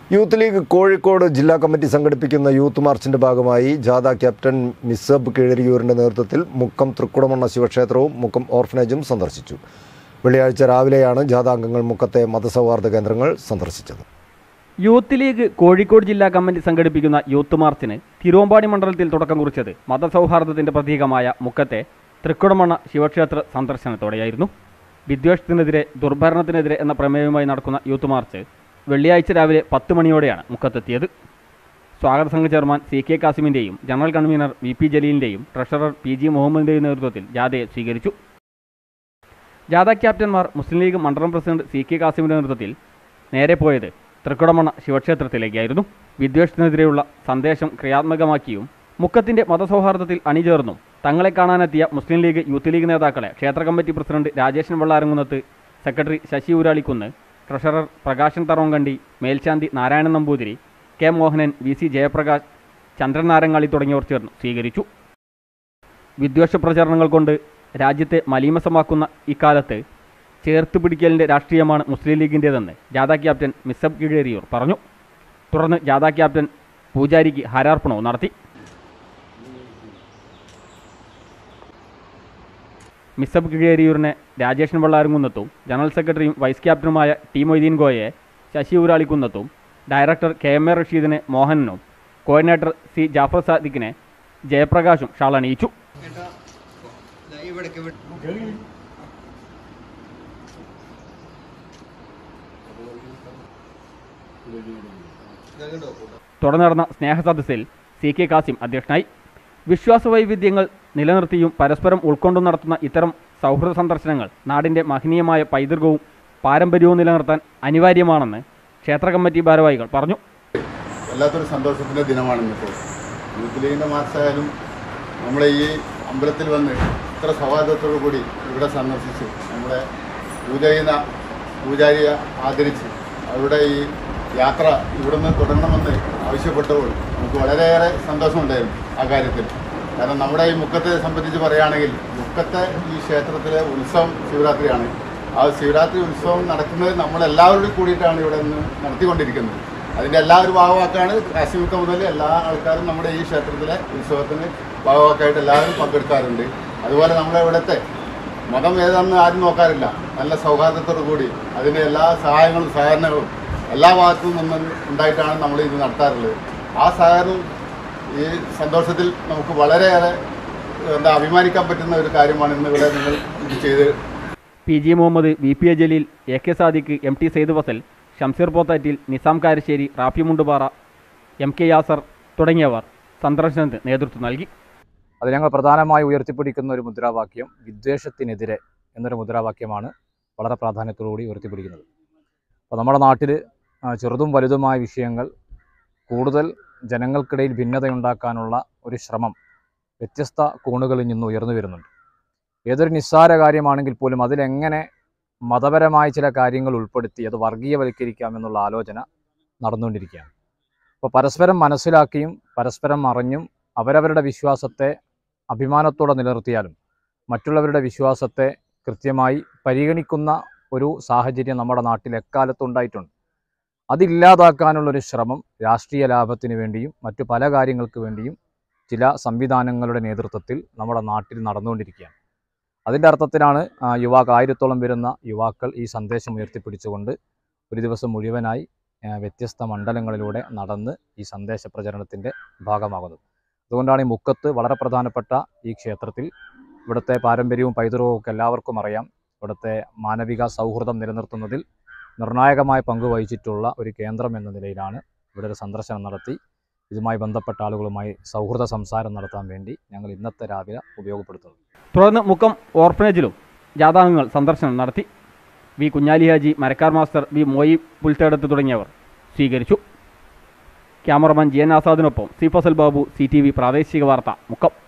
youth league Kozhikode ജില്ലാ committee സംഘടിപ്പിക്കുന്ന youth മാർച്ചിന്റെ ഭാഗമായി ജാഥ ക്യാപ്റ്റൻ മിസബ് കീഴരിയൂരിന്റെ നേതൃത്വത്തിൽ മുക്കം തൃക്കുടമണ്ണ ശിവക്ഷേത്രവും മുക്കം ഓർഫനേജും സന്ദർശിച്ചു വെള്ളിയാഴ്ച രാവിലെയാണ് ജാഥാംഗങ്ങൾ മുക്കത്തെ മതസൗഹാർദ്ദ കേന്ദ്രങ്ങൾ സന്ദർശിച്ചത് യൂത്ത് ലീഗ് കോഴിക്കോട് ജില്ലാ കമ്മിറ്റി സംഘടിപ്പിക്കുന്ന യൂത്ത് മാർച്ചിന് തിരുവമ്പാടി മണ്ഡലത്തിൽ തുടക്കം കുറിച്ചത് മതസൗഹാർദ്ദത്തിന്റെ പ്രതീകമായ മുക്കത്തെ തൃക്കുടമണ്ണ ശിവക്ഷേത്ര സന്ദർശനത്തോടെയായിരുന്നു വിദ്വേഷത്തിനെതിരെ ദുർഭരണത്തിനെതിരെ എന്ന പ്രമേയവുമായി നടക്കുന്ന യൂത്ത് മാർച്ച് വെള്ളിയാഴ്ച രാവിലെ പത്ത് മണിയോടെയാണ് മുക്കത്തെത്തിയത് സ്വാഗത സംഘ ചെയർമാൻ സി കെ കാസിമിൻ്റെയും ജനറൽ കൺവീനർ വി പി ജലീലിൻ്റെയും ട്രഷറർ പി ജി മുഹമ്മദിൻ്റെയും നേതൃത്വത്തിൽ ജാഥയെ സ്വീകരിച്ചു ജാഥ ക്യാപ്റ്റന്മാർ മുസ്ലിം ലീഗ് മണ്ഡലം പ്രസിഡന്റ് സി കെ കാസിമിൻ്റെ നേതൃത്വത്തിൽ നേരെ പോയത് തൃക്കുടമണ്ണ ശിവക്ഷേത്രത്തിലേക്കായിരുന്നു വിദ്വേഷത്തിനെതിരെയുള്ള സന്ദേശം ക്രിയാത്മകമാക്കിയും മുക്കത്തിന്റെ മതസൗഹാർദ്ദത്തിൽ അണിചേർന്നും തങ്ങളെ കാണാനെത്തിയ മുസ്ലിം ലീഗ് യൂത്ത് ലീഗ് നേതാക്കളെ ക്ഷേത്ര committee president Rajeshan Vellarankunnath secretary Sasi Uralikunnu treasurer Prakashan Tharonkandi മേൽശാന്തി Narayanan Namboothiri K Mohanan V C Jayaprakash Chandran Narangali തുടങ്ങിയവർ ചേർന്ന് സ്വീകരിച്ചു വിദ്വേഷ പ്രചരണങ്ങൾ കൊണ്ട് രാജ്യത്തെ മലീമസമാക്കുന്ന ഇക്കാലത്ത് ചേർത്ത് പിടിക്കലിൻ്റെ രാഷ്ട്രീയമാണ് മുസ്ലിം ലീഗിൻ്റേതെന്ന് ജാഥ ക്യാപ്റ്റൻ മിസബ് കീഴേരിയൂർ പറഞ്ഞു തുടർന്ന് ജാഥ ക്യാപ്റ്റൻ പൂജാരിക്ക് ഹാരാർപ്പണവും നടത്തി മിസബ് കീഴേരിയൂരിനെ രാജേഷൻ വെള്ളാരംകുന്നത്തും ജനറൽ സെക്രട്ടറിയും വൈസ് ക്യാപ്റ്റനുമായ ടി മൊയ്തീൻ ഗോയയെ ശശി ഊരാളിക്കുന്നത്തും ഡയറക്ടർ കെ എം എ റഷീദിനെ മോഹനനും കോർഡിനേറ്റർ സി ജാഫർ സാദിഖിനെ ജയപ്രകാശും ഷാൾ അണിയിച്ചു തുടർന്ന് നടന്ന സ്നേഹസദസ്സിൽ സി കെ കാസിം അധ്യക്ഷനായി വിശ്വാസ വൈവിധ്യങ്ങൾ നിലനിർത്തിയും പരസ്പരം ഉൾക്കൊണ്ടും നടത്തുന്ന ഇത്തരം സൗഹൃദ സന്ദർശനങ്ങൾ നാടിൻ്റെ മഹനീയമായ പൈതൃകവും പാരമ്പര്യവും നിലനിർത്താൻ അനിവാര്യമാണെന്ന് ക്ഷേത്ര കമ്മിറ്റി ഭാരവാഹികൾ പറഞ്ഞു വല്ലാത്തൊരു സന്തോഷത്തിൻ്റെ ദിനമാണ് ഇന്നിപ്പോൾ യൂത്ത് ലീഗിൻ്റെ മാർച്ചായാലും നമ്മളെ ഈ അമ്പലത്തിൽ വന്ന് ഇത്ര സൗഹാർദ്ദത്തോടു കൂടി ഇവിടെ സന്ദർശിച്ച് നമ്മുടെ പൂജ ചെയ്യുന്ന പൂജാരിയെ ആദരിച്ച് അവരുടെ ഈ യാത്ര ഇവിടുന്ന് തുടങ്ങണമെന്ന് ആവശ്യപ്പെട്ടപ്പോൾ നമുക്ക് വളരെയേറെ സന്തോഷമുണ്ടായിരുന്നു ആ കാര്യത്തിൽ കാരണം നമ്മുടെ ഈ മുക്കത്തെ സംബന്ധിച്ച് പറയുകയാണെങ്കിൽ മുക്കത്തെ ഈ ക്ഷേത്രത്തിലെ ഉത്സവം ശിവരാത്രിയാണ് ആ ശിവരാത്രി ഉത്സവം നടക്കുന്നത് നമ്മളെല്ലാവരും കൂടിയിട്ടാണ് ഇവിടെ നിന്ന് നടത്തിക്കൊണ്ടിരിക്കുന്നത് അതിൻ്റെ എല്ലാ ഒരു ഭാഗമാക്കാണ് കാശ്മീർക്ക മുതൽ എല്ലാ ആൾക്കാരും നമ്മുടെ ഈ ക്ഷേത്രത്തിലെ ഉത്സവത്തിന് ഭാഗമാക്കായിട്ട് എല്ലാവരും പങ്കെടുക്കാറുണ്ട് അതുപോലെ നമ്മുടെ ഇവിടുത്തെ മതം ഏതാണെന്ന് ആരും നോക്കാറില്ല നല്ല സൗഹാർദ്ദത്തോടു കൂടി അതിൻ്റെ എല്ലാ സഹായങ്ങളും സഹകരണങ്ങളും എല്ലാ ഭാഗത്തു നിന്നും ഉണ്ടായിട്ടാണ് നമ്മൾ ഇത് നടത്താറുള്ളത് ആ സഹകരണം ഈ സന്തോഷത്തിൽ നമുക്ക് വളരെയേറെ എന്താ അഭിമാനിക്കാൻ പറ്റുന്ന ഒരു കാര്യമാണ് ഇന്ന് ഇവിടെ നിങ്ങൾ ഇത് ചെയ്ത് P G Muhammad V P A Jaleel A K Sadiq M T Syed Fasal Shamseer Pothattil Nizam Karassery Rafi Mundupara M K Yasar തുടങ്ങിയവർ സന്ദർശനത്തിന് നേതൃത്വം നൽകി അത് ഞങ്ങൾ പ്രധാനമായി ഉയർത്തിപ്പിടിക്കുന്ന ഒരു മുദ്രാവാക്യം വിദ്വേഷത്തിനെതിരെ എന്നൊരു മുദ്രാവാക്യമാണ് വളരെ പ്രാധാന്യത്തോടുകൂടി ഉയർത്തിപ്പിടിക്കുന്നത് അപ്പോൾ നമ്മുടെ നാട്ടിൽ ആ, ചെറുതും വലുതുമായ വിഷയങ്ങൾ കൂടുതൽ ജനങ്ങൾക്കിടയിൽ ഭിന്നതയുണ്ടാക്കാനുള്ള ഒരു ശ്രമം വ്യത്യസ്ത കോണുകളിൽ നിന്ന് ഉയർന്നു വരുന്നുണ്ട് ഏതൊരു നിസ്സാര കാര്യമാണെങ്കിൽ പോലും അതിലെങ്ങനെ മതപരമായ ചില കാര്യങ്ങൾ ഉൾപ്പെടുത്തി അത് വർഗീയവൽക്കരിക്കാമെന്നുള്ള ആലോചന നടന്നുകൊണ്ടിരിക്കുകയാണ് അപ്പോൾ പരസ്പരം മനസ്സിലാക്കിയും പരസ്പരം അറിഞ്ഞും അവരവരുടെ വിശ്വാസത്തെ അഭിമാനത്തോടെ നിലനിർത്തിയാലും മറ്റുള്ളവരുടെ വിശ്വാസത്തെ കൃത്യമായി പരിഗണിക്കുന്ന ഒരു സാഹചര്യം നമ്മുടെ നാട്ടിൽ എക്കാലത്തും ഉണ്ടായിട്ടുണ്ട് അതില്ലാതാക്കാനുള്ളൊരു ശ്രമം രാഷ്ട്രീയ ലാഭത്തിന് വേണ്ടിയും മറ്റു പല കാര്യങ്ങൾക്ക് വേണ്ടിയും ചില സംവിധാനങ്ങളുടെ നേതൃത്വത്തിൽ നമ്മുടെ നാട്ടിൽ നടന്നുകൊണ്ടിരിക്കുകയാണ് അതിൻ്റെ അർത്ഥത്തിലാണ് ആ, യുവാക്കൾ ആയിരത്തോളം വരുന്ന യുവാക്കൾ ഈ സന്ദേശം ഉയർത്തിപ്പിടിച്ചുകൊണ്ട് ഒരു ദിവസം മുഴുവനായി ആ, വ്യത്യസ്ത മണ്ഡലങ്ങളിലൂടെ നടന്ന് ഈ സന്ദേശ പ്രചരണത്തിൻ്റെ ഭാഗമാകുന്നത് അതുകൊണ്ടാണ് ഈ മുക്കത്ത് വളരെ പ്രധാനപ്പെട്ട ഈ ക്ഷേത്രത്തിൽ ഇവിടുത്തെ പാരമ്പര്യവും പൈതൃകവും ഒക്കെ എല്ലാവർക്കും അറിയാം ഇവിടുത്തെ മാനവിക സൗഹൃദം നിലനിർത്തുന്നതിൽ നിർണായകമായ പങ്ക് വഹിച്ചിട്ടുള്ള ഒരു കേന്ദ്രം എന്ന നിലയിലാണ് ഇവിടെ ഒരു സന്ദർശനം നടത്തി ഇതുമായി ബന്ധപ്പെട്ട ആളുകളുമായി സൗഹൃദ സംസാരം നടത്താൻ വേണ്ടി ഞങ്ങൾ ഇന്നത്തെ രാവിലെ ഉപയോഗപ്പെടുത്തുന്നത് തുടർന്ന് മുക്കം ഓർഫനേജിലും ജാഥാംഗങ്ങൾ സന്ദർശനം നടത്തി V Kunhali Haji Marakkar master V Moyi Pulthedath തുടങ്ങിയവർ സ്വീകരിച്ചു ക്യാമറമാൻ ജി എൻ ആസാദിനൊപ്പം C Fasal Babu C T V പ്രാദേശിക വാർത്ത മുക്കം